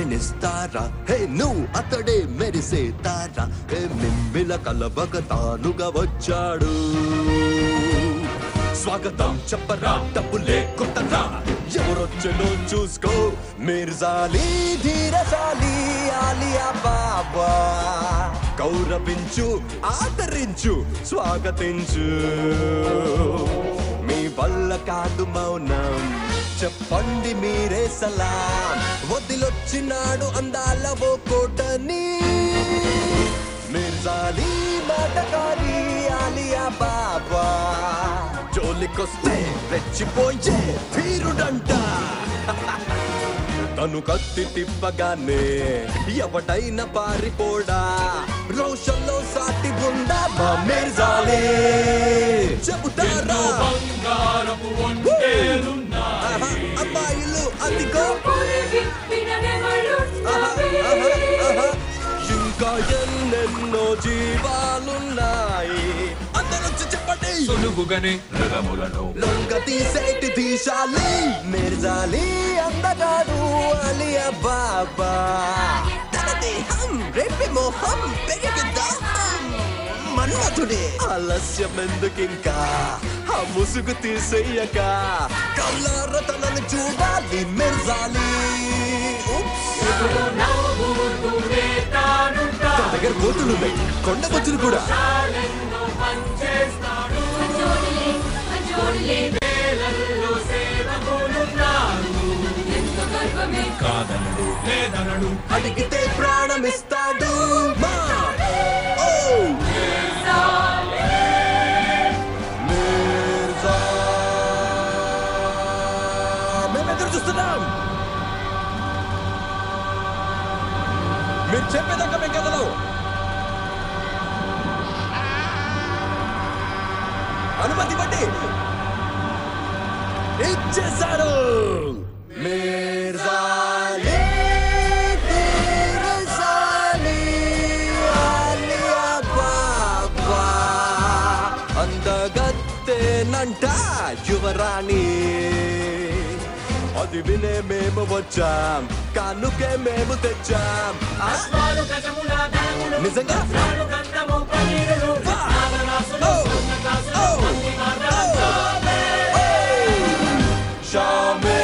పయనిస్తారా హే నువ్వు అతడే మెరిసే తారా హే మిమ్మిల కలబగ తానుగా వచ్చాడు స్వాగతం చెప్పరా డబ్బు లేకుతరా ఎవరొచ్చనో చూసుకో మిర్జాలి ధీరశాలి ఆలియా బాబా గౌరవించు ఆదరించు స్వాగతించు మీ వల్ల కాదు మౌనం చెప్పండి మీరే సలాం వదిలొచ్చినాడు అందాల ఓ కోటని మిర్జాలి మాటకారి ఆలియా బాబా జోలికొస్తే రెచ్చిపోయే తీరుడంట తను కత్తి తిప్పగానే ఎవడైనా పారిపోడా రోషంలో సాటి ఉందా మా మిర్జాలే చెబుతారా బంగారపు ఒంటేలున్నాయి ఆహా, అమ్మాయిలు అదిగో పులి విప్పిన నెమళ్ళున్నవి. ఆహా, ఆహా. ఇంకా ఎన్నెన్నో జీవాలున్నాయి అందరూ వచ్చి చెప్పండి సులువుగానే రథములను లొంగ తీసేటి తీశాలి మిర్జాలి అందగాడు అలియా బాబా తన దేహం రేపి మోహం పెరిగి దాహం మన్మథుడే ఆలస్యం ఎందుకింకా ఆ ముసుగు తీసేయక కళ్ళార తనని చూడాలి మిర్జాలి ఉప్స్. నవ్వుతూనే తానుంటా తన దగ్గర కోతులున్నాయి కొండ బొచ్చులు కూడా తాళెన్నో పనిచేస్తాడు జోడులే, జోడులే, వేలల్లో సేవకులున్నారు ఎంతో గర్వమే. కాదనడు లేదనడు అడిగితే ప్రాణమిస్తాడు మా ఓ మిర్జా మేము ఎదురు చూస్తున్నాం మీరు చెప్పేదాకా మేము కదలం అనుమతి ఇవ్వండి ఇచ్చేశారు మిర్జాలి మిర్జాలి ఆలియా బాబా అందగత్తేనంట యువరాణి అది వినే మేము వచ్చాం కానుకే మేము తెచ్చాం ఆ? వారు గజముల ధనములు నిజంగా వారు గంధము పన్నీరులు వా! నాగరాసులు ఓ! స్వర్ణ కాసులు ఓ! మంది మాటలతో షామే